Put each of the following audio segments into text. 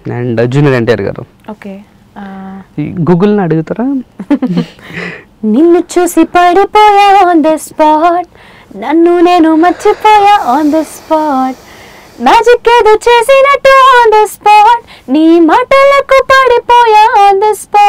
And junior NTR గారు okay ఈ గూగుల్ని అడుగుతారా నిన్ను చూసి పడిపోయా ఆన్ ద స్పాట్ నన్ను నేను మర్చిపోయా ఆన్ ద స్పాట్ మ్యాజిక్ ఏదో చేసినట్టు ఆన్ ద స్పాట్ నీ మాటలకు పడిపోయా ఆన్ ద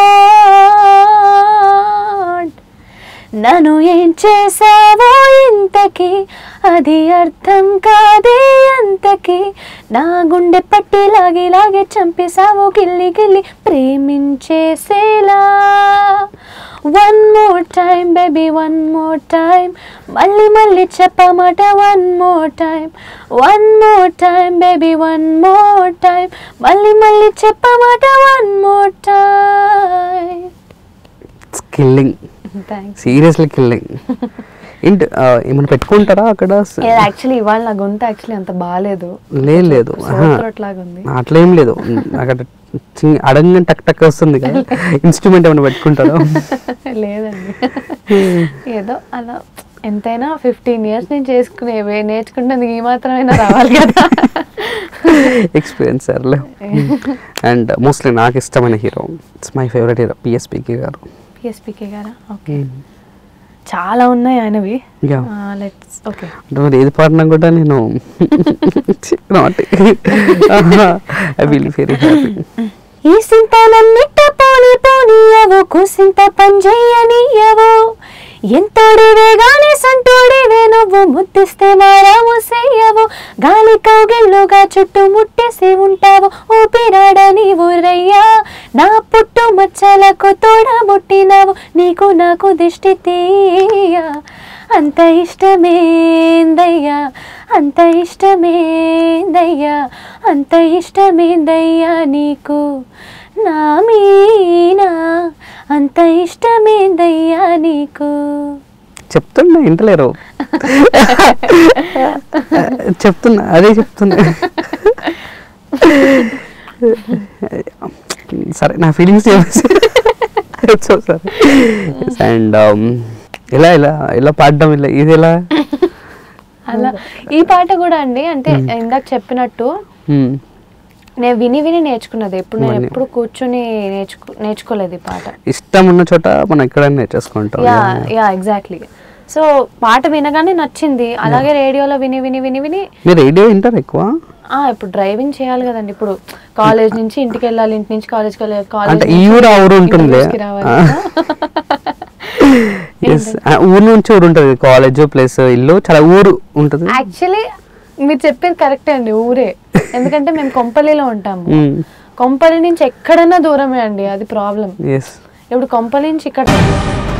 స్పాట్ నన్ను ఏం చేసావో ఇంతకి అది అర్థం కాదే అంతకి నా గుండె పట్టి లాగి లాగే చంపేశావు గిల్లి గిల్లి ప్రేమించేసేలా one more time baby one more time మళ్ళీ మళ్ళీ చెప్పమాట one more time one more time baby one more time మళ్ళీ మళ్ళీ చెప్పమాట one more time killing thanks seriously killing ఏంటి ఆ, ఏమైనా పెట్టుకుంటారా అక్కడ యాక్చువల్లీ ఇవాళ నా గొంతు యాక్చువల్లీ అంత బాగాలేదు లేదు లేదు ఆహా. లాగా ఉంది అట్లా ఏం లేదు అక్కడ చి- అడగని టక్ టక్ వస్తుంది కదా ఇన్స్ట్రుమెంట్ ఏమైనా పెట్టుకుంటారా లేదండి ఏదో అలా ఎంతైనా ఫిఫ్టీన్ ఇయర్స్ నేను చేసుకునేవే నేర్చుకుంటే ఈ మాత్రమైనా రావాలి కదా ఎక్స్పీరియన్స్ సర్లే అండ్ మోస్ట్లీ నాకు ఇష్టమైన hero it's my favourite hero పిఎస్పికి గారు పిఎస్పీకే గారా ఓకే చాలా ఉన్నాయి ఆయనవి Yeah. లెట్స్ ఓకే అంటే మరి ఏది పాడినా కూడా నేను not I will very happy ఈ సింత నన్నిట్ట పోని పోనీయవు కుసింత పంజయ్యనీయవు ఎంతోడివే గాని సంతోడివే నువ్వు ముద్దిస్తే మారాము చెయ్యవు గాలి కౌగిళ్ళుగా చుట్టూ ముట్టేసి ఉంటావు ఊపిరాడ నీవు రయ్యా నా పుట్టు మచ్చలకు తోడబుట్టినావు నీకు నాకు దిష్టి తీయ అంత ఇష్టమేందయ్యా అంత ఇష్టమేందయ్యా అంత ఇష్టమేందయ్యా నీకు నా మీనా అంత ఇష్టమేందయ్యా నీకు చెప్తున్నా ఇంటలేరు చెప్తున్నా అదే చెప్తున్నా సరే నా ఫీలింగ్స్ సో సరే అండ్ ఇలా ఇలా ఇలా పాడడం ఇలా ఇది ఎలా అలా ఈ పాట కూడా అండి అంటే ఇందాక చెప్పినట్టు Hmm. నేను విని విని నేర్చుకున్నది ఎప్పుడు నేను విని. ఎప్పుడు కూర్చొని నేర్చుకో నేర్చుకోలేదు ఈ పాట ఇష్టం ఉన్న చోట మనం ఎక్కడైనా నేర్చేసుకుంటాం యా యా ఎగ్జాక్ట్లీ సో పాట వినగానే నచ్చింది అలాగే రేడియోలో విని విని విని విని మీరు రేడియో వింటారు ఎక్కువ ఆ ఇప్పుడు డ్రైవింగ్ చేయాలి కదండి ఇప్పుడు కాలేజ్ నుంచి ఇంటికి వెళ్ళాలి ఇంటి నుంచి కాలేజ్కి వెళ్ళాలి అంటే కాలేజ్ ఈ ఊరు ఆ ఊరు ఉంటుంది ఇంటికి రావాలి ఎస్ ఊరు నుంచి ఊరు ఉంటుంది కాలేజ్ ప్లస్ ఇల్లు చాలా ఊరు ఉంటుంది యాక్చువల్లీ మీరు చెప్పేది కరెక్టే అండి ఊరే ఎందుకంటే మేము కొంపల్లిలో ఉంటాము కొంపల్లి నుంచి ఎక్కడైనా దూరమే అండి అది ప్రాబ్లం ఎస్ ఇప్పుడు కొంపల్లి నుంచి ఇక్కడ